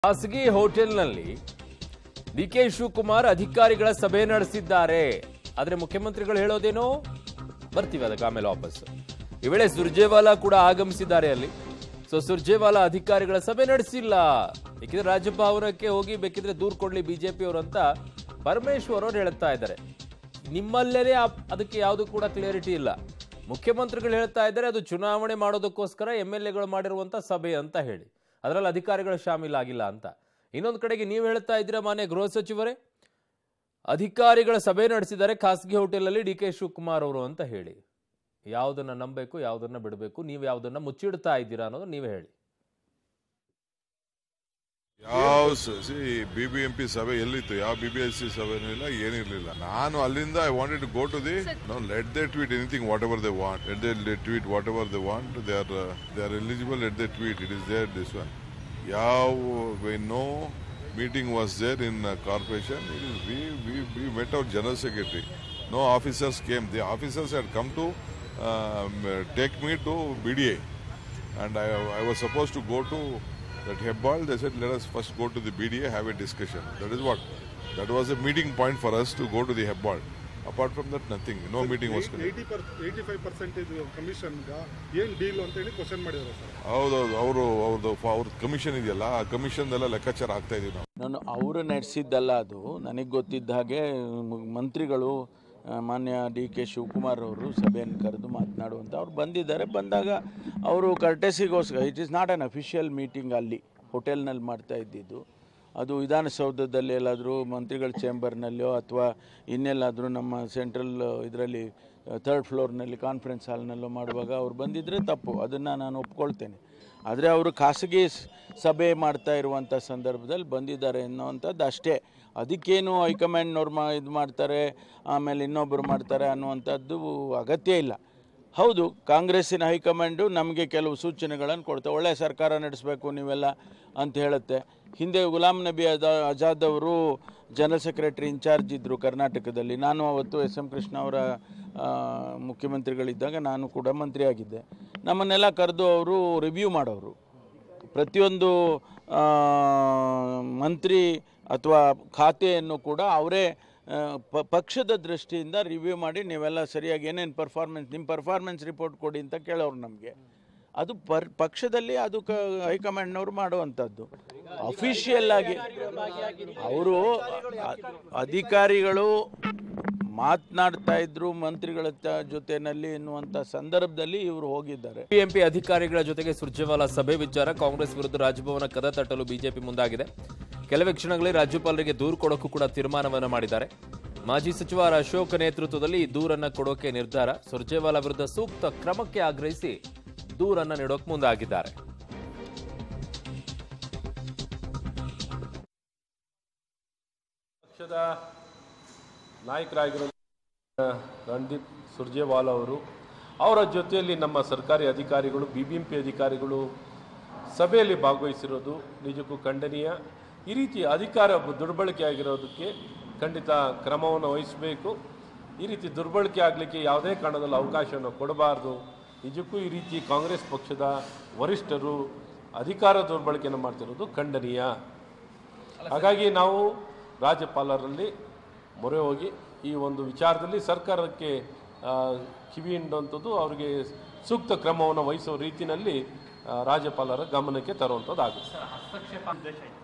ಖಾಸಗಿ ಹೋಟೆಲ್ನಲ್ಲಿ D K Shivakumar ಅಧಿಕಾರಿಗಳ ಸಭೆ ನಡೆಸಿದ್ದಾರೆ ಆದ್ರೆ ಮುಖ್ಯಮಂತ್ರಿಗಳು ಹೇಳೋದೇನೋ ಬರ್ತೀವಿ ಅದಕ್ಕೆ ಆಮೇಲೆ ವಾಪಸ್ ಈ ವೇಳೆ ಸುರ್ಜೇವಾಲಾ ಕೂಡ ಆಗಮಿಸಿದ್ದಾರೆ ಅಲ್ಲಿ ಸೊ ಸುರ್ಜೇವಾಲಾ ಅಧಿಕಾರಿಗಳ ಸಭೆ ನಡೆಸಿಲ್ಲ ಬೇಕಿದ್ರೆ ರಾಜಭವನಕ್ಕೆ ಹೋಗಿ ಬೇಕಿದ್ರೆ ದೂರ್ ಕೊಡ್ಲಿ ಬಿಜೆಪಿ ಅವರು ಅಂತ ಪರಮೇಶ್ವರ್ ಅವರು ಹೇಳ್ತಾ ಇದ್ದಾರೆ ನಿಮ್ಮಲ್ಲೇ ಆ- ಅದಕ್ಕೆ ಯಾವುದು ಕೂಡ ಕ್ಲಿಯರಿಟಿ ಇಲ್ಲ ಮುಖ್ಯಮಂತ್ರಿಗಳು ಹೇಳ್ತಾ ಇದ್ದಾರೆ ಅದು ಚುನಾವಣೆ ಮಾಡೋದಕ್ಕೋಸ್ಕರ ಎಮ್ ಎಲ್ ಎಗಳು ಮಾಡಿರುವಂತ ಸಭೆ ಅಂತ ಹೇಳಿ ಅದರಲ್ಲಿ ಅಧಿಕಾರಿಗಳು ಶಾಮೀಲಾಗಿಲ್ಲ ಅಂತ ಇನ್ನೊಂದು ಕಡೆಗೆ ನೀವು ಹೇಳ್ತಾ ಇದ್ದೀರಾ ಮಾನ್ಯ ಗೃಹ ಸಚಿವರೇ ಅಧಿಕಾರಿಗಳ ಸಭೆ ನಡೆಸಿದ್ದಾರೆ ಖಾಸಗಿ ಹೋಟೆಲಲ್ಲಿ ಡಿ ಕೆ ಶಿವಕುಮಾರ್ ಅವರು ಅಂತ ಹೇಳಿ ಯಾವುದನ್ನ ನಂಬಬೇಕು ಯಾವುದನ್ನ ಬಿಡಬೇಕು ನೀವು ಯಾವುದನ್ನ ಮುಚ್ಚಿಡ್ತಾ ಇದ್ದೀರಾ ಅನ್ನೋದು ನೀವೇ ಹೇಳಿ ಯಾವ C B B M P ಸಭೆ ಎಲ್ಲಿತ್ತು ಯಾವ ಬಿ ಬಿ ಎಸ್ ಸಿ ಸಭೆನೂ ಇಲ್ಲ ಏನಿರ್ಲಿಲ್ಲ ನಾನು ಅಲ್ಲಿಂದ I wanted to go to the no let they tweet anything whatever they want let they tweet whatever they want they are they are eligible let they tweet it is there this one ಯಾವ no meeting was there in corporation we we we met our general secretary no officers came the officers had come to take me to B D A and I, I was supposed to go to that Hebbal. They said, let us first go to the BDA, have a discussion. That is what. That was a meeting point for us to go to the Hebbal. Apart from that, nothing. No meeting was conducted. Eighty per eighty five percentage ಕಮಿಷನ್ಗ ಏನು deal ಅಂತ ಹೇಳಿ question ಮಾಡಿದ್ರು sir ಹೌದೌದು ಅವರು ಅವ್ರದ್ದು ಅವ್ರ commission ಇದೆಯಲ್ಲ ಆ ಕಮಿಷನ್ ಎಲ್ಲ ಲೆಕ್ಕಾಚಾರ ಆಗ್ತಾ ಇದೀವಿ ನಾವು ನಾನು ಅವರು ನಡೆಸಿದ್ದಲ್ಲ ಅದು ನನಗೆ ಗೊತ್ತಿದ್ದ ಹಾಗೆ ಮ- ಮಂತ್ರಿಗಳು ಆ, ಮಾನ್ಯ ಡಿ ಕೆ ಶಿವಕುಮಾರ್ ಅವರು ಸಭೆಯನ್ನು ಕರೆದು ಮಾತನಾಡುವಂಥ ಅವ್ರು ಬಂದಿದ್ದಾರೆ ಬಂದಾಗ ಅವರು ಕರ್ಟೆಸಿಗೋಸ್ಕರ it is not an official meeting ಅಲ್ಲಿ ಹೋಟೆಲ್ನಲ್ಲಿ ಮಾಡ್ತಾ ಇದ್ದಿದ್ದು ಅದು ವಿಧಾನಸೌಧದಲ್ಲಿ ಎಲ್ಲಾದರೂ ಮಂತ್ರಿಗಳ ಚೇಂಬರ್ನಲ್ಲೋ ಅಥವಾ ಇನ್ನೆಲ್ಲಾದರೂ ನಮ್ಮ ಸೆಂಟ್ರಲ್ ಇದರಲ್ಲಿ ಥರ್ಡ್ ಫ್ಲೋರ್ನಲ್ಲಿ ಕಾನ್ಫರೆನ್ಸ್ ಹಾಲ್ನಲ್ಲೋ ಮಾಡುವಾಗ ಅವ್ರು ಬಂದಿದ್ದರೆ ತಪ್ಪು ಅದನ್ನು ನಾನು ಒಪ್ಕೊಳ್ತೇನೆ ಆದರೆ ಅವರು ಖಾಸಗಿ ಸ್- ಸಭೆ ಮಾಡ್ತಾ ಇರುವಂಥ ಸಂದರ್ಭದಲ್ಲಿ ಬಂದಿದ್ದಾರೆ ಅನ್ನೋವಂಥದ್ದು ಅಷ್ಟೇ ಅದಕ್ಕೇನು ಹೈಕಮಾಂಡ್ನವ್ರು ಮಾ ಇದು ಮಾಡ್ತಾರೆ ಆಮೇಲೆ ಇನ್ನೊಬ್ಬರು ಮಾಡ್ತಾರೆ ಅನ್ನುವಂಥದ್ದು ಅಗತ್ಯ ಇಲ್ಲ ಹೌದು ಕಾಂಗ್ರೆಸ್ಸಿನ ಹೈಕಮಾಂಡು ನಮಗೆ ಕೆಲವು ಸೂಚನೆಗಳನ್ನು ಕೊಡ್ತಾರೆ ಒಳ್ಳೆಯ ಸರ್ಕಾರ ನಡೆಸಬೇಕು ನೀವೆಲ್ಲ ಅಂತ ಹೇಳುತ್ತೆ ಹಿಂದೆ ಗುಲಾಂ ನಬಿ ಅದ ಆಜಾದ್ ಅವರು ಜನರಲ್ ಸೆಕ್ರೆಟರಿ ಇನ್ಚಾರ್ಜ್ ಇದ್ದರು ಕರ್ನಾಟಕದಲ್ಲಿ ನಾನು ಅವತ್ತು ಎಸ್ ಎಂ ಕೃಷ್ಣ ಅವರ ಆ, ಮುಖ್ಯಮಂತ್ರಿಗಳಿದ್ದಾಗ ನಾನು ಕೂಡ ಮಂತ್ರಿ ಆಗಿದ್ದೆ ನಮ್ಮನ್ನೆಲ್ಲ ಕರೆದು ಅವರು ರಿವ್ಯೂ ಮಾಡೋರು ಪ್ರತಿಯೊಂದು ಆ, ಮಂತ್ರಿ ಅಥವಾ ಖಾತೆಯನ್ನು ಕೂಡ ಅವರೇ ಆ, ಪ- ಪಕ್ಷದ ದೃಷ್ಟಿಯಿಂದ ರಿವ್ಯೂ ಮಾಡಿ ನೀವೆಲ್ಲ ಸರಿಯಾಗಿ ಏನೇನು ಪರ್ಫಾರ್ಮೆನ್ಸ್ ನಿಮ್ಮ ಪರ್ಫಾರ್ಮೆನ್ಸ್ ರಿಪೋರ್ಟ್ ಕೊಡಿ ಅಂತ ಕೇಳೋರು ನಮಗೆ ಅದು ಪರ್ ಪಕ್ಷದಲ್ಲಿ ಅದು ಕ ಹೈಕಮಾಂಡ್ನವ್ರು ಮಾಡುವಂಥದ್ದು ಅಫಿಷಿಯಲ್ ಆಗಿ ಅವರು ಅಧಿಕಾರಿಗಳು ಮಾತನಾಡ್ತಾ ಇದ್ರು ಮಂತ್ರಿಗಳ ತ- ಜೊತೆನಲ್ಲಿ ಎನ್ನುವಂಥ ಸಂದರ್ಭದಲ್ಲಿ ಇವರು ಹೋಗಿದ್ದಾರೆ ಬಿಎಂಪಿ ಅಧಿಕಾರಿಗಳ ಜೊತೆಗೆ ಸುರ್ಜೇವಾಲಾ ಸಭೆ ವಿಚಾರ ಕಾಂಗ್ರೆಸ್ ವಿರುದ್ಧ ರಾಜಭವನ ಕದ ತಟ್ಟಲು ಬಿಜೆಪಿ ಮುಂದಾಗಿದೆ ಕೆಲವೇ ಕ್ಷಣಗಳಲ್ಲಿ ರಾಜ್ಯಪಾಲರಿಗೆ ದೂರು ಕೊಡೋಕ್ಕೂ ಕೂಡ ತೀರ್ಮಾನವನ್ನ ಮಾಡಿದ್ದಾರೆ ಮಾಜಿ ಸಚಿವ ಆರ್ ಅಶೋಕ್ ನೇತೃತ್ವದಲ್ಲಿ ಈ ದೂರನ್ನ ಕೊಡೋಕೆ ನಿರ್ಧಾರ ಸುರ್ಜೇವಾಲಾ ವಿರುದ್ಧ ಸೂಕ್ತ ಕ್ರಮಕ್ಕೆ ಆಗ್ರಹಿಸಿ ದೂರನ್ನ ನೀಡೋಕೆ ಮುಂದಾಗಿದ್ದಾರೆ ಪಕ್ಷದ ನಾಯಕರಾಗಿರೋ ರಣದೀಪ್ ಸುರ್ಜೇವಾಲಾ ಅವರು ಅವರ ಜೊತೆಯಲ್ಲಿ ನಮ್ಮ ಸರ್ಕಾರಿ ಅಧಿಕಾರಿಗಳು ಬಿ ಬಿ ಎಂ ಪಿ ಅಧಿಕಾರಿಗಳು ಸಭೆಯಲ್ಲಿ ಭಾಗವಹಿಸಿರೋದು ನಿಜಕ್ಕೂ ಖಂಡನೀಯ ಈ ರೀತಿ ಅಧಿಕಾರ ದುರ್ಬಳಕೆ ಆಗಿರೋದಕ್ಕೆ ಖಂಡಿತ ಕ್ರಮವನ್ನು ವಹಿಸಬೇಕು ಈ ರೀತಿ ದುರ್ಬಳಕೆ ಆಗಲಿಕ್ಕೆ ಯಾವುದೇ ಕಾರಣದಲ್ಲಿ ಅವಕಾಶವನ್ನು ಕೊಡಬಾರ್ದು ನಿಜಕ್ಕೂ ಈ ರೀತಿ ಕಾಂಗ್ರೆಸ್ ಪಕ್ಷದ ವರಿಷ್ಠರು ಅಧಿಕಾರ ದುರ್ಬಳಕೆಯನ್ನು ಮಾಡ್ತಿರೋದು ಖಂಡನೀಯ ಹಾಗಾಗಿ ನಾವು ರಾಜ್ಯಪಾಲರಲ್ಲಿ ಮೊರೆ ಹೋಗಿ ಈ ಒಂದು ವಿಚಾರದಲ್ಲಿ ಸರ್ಕಾರಕ್ಕೆ ಆ, ಕಿವಿ ಹಿಂಡುವಂಥದ್ದು ಅವರಿಗೆ ಸೂಕ್ತ ಕ್ರಮವನ್ನು ವಹಿಸುವ ರೀತಿಯಲ್ಲಿ ಆ, ರಾಜ್ಯಪಾಲರ ಗಮನಕ್ಕೆ ತರುವಂಥದ್ದು ಆಗುತ್ತೆ